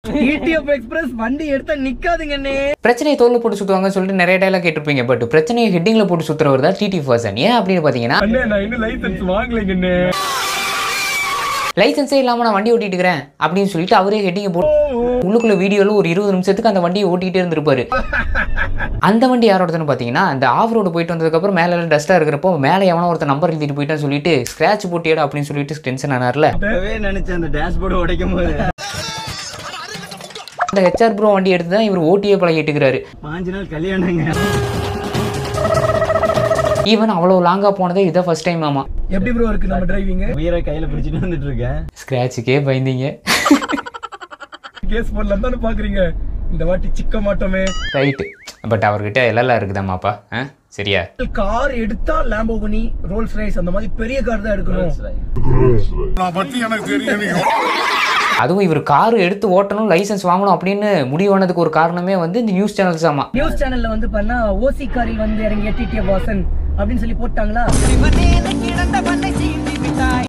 TTF express வண்டி எடுத்தா நிக்காதுங்கண்ணே பிரச்சனையை தோல்ல போட்டு சுற்றுவாங்கன்னு சொல்லிட்டு நிறைய டைலாக் கேட்டிருப்பீங்க பட் பிரச்சனையை ஹெட்டிங்ல போட்டு சுத்துறவர் தான் டிடி பர்சன் ஏன் அப்படின்னு பார்த்தீங்கன்னா அண்ணே நான் இன்னும் லைசன்ஸ் வாங்கலைங்கண்ணே லைசன்ஸே இல்லாமல் நான் வண்டி ஓட்டிட்டு இருக்கிறேன் அப்படின்னு சொல்லிட்டு அவரே ஹெட்டிங்கை போட்டு உள்ளுக்குள்ள வீடியோவில் ஒரு இருபது நிமிஷத்துக்கு அந்த வண்டியை ஓட்டிகிட்டே இருந்திருப்பாரு அந்த வண்டி யாரோடதுன்னு பார்த்தீங்கன்னா அந்த ஆஃப் ரோடு போயிட்டு வந்ததுக்கப்புறம் மேலே எல்லாம் டஸ்ட்டாக இருக்கிறப்போ மேலே எவனோ ஒருத்தர் நம்பர் எழுதிட்டு போயிட்டான்னு சொல்லிட்டு ஸ்க்ராட்ச் போட்டியடா அப்படின்னு சொல்லிட்டு டென்ஷன் ஆனார்ல அப்பவே நினைச்சேன் அந்த டேஷ்போர்டு உடைக்கும் போது அந்த ஹெச்ஆர் ப்ரோ வண்டி எடுத்து தான் இவர் ஓட்டியே பழகிட்டு இருக்கிறாரு பாஞ்சு நாள் கல்யாணங்க ஈவன் அவ்வளோ லாங்காக போனதே இதை ஃபர்ஸ்ட் டைம் ஆமா எப்படி ப்ரோ இருக்கு நம்ம டிரைவிங் உயிரை கையில பிடிச்சிட்டு வந்துட்டு இருக்கேன் ஸ்க்ராட்சுக்கே பயந்தீங்க கேஸ் போடலாம் தானே பாக்குறீங்க இந்த வாட்டி சிக்க மாட்டோமே ரைட்டு பட் அவர்கிட்ட எல்லாம் இருக்குதாமாப்பா ஆ சரியா கார் எடுத்தா லாம்போகினி ரோல்ஸ் ரைஸ் அந்த மாதிரி பெரிய கார் தான் எடுக்கணும் அதுவும் இவர் கார் எடுத்து ஓட்டணும் லைசென்ஸ் வாங்கணும் அப்படின்னு முடிவானதுக்கு ஒரு காரணமே வந்து இந்த நியூஸ் சேனல்ஸ் ஆமா நியூஸ் சேனல்ல வந்து பண்ணா ஓசி காரில் வந்து இறங்கிய டிடிஎஃப் வாசன் அப்படின்னு சொல்லி போட்டாங்களா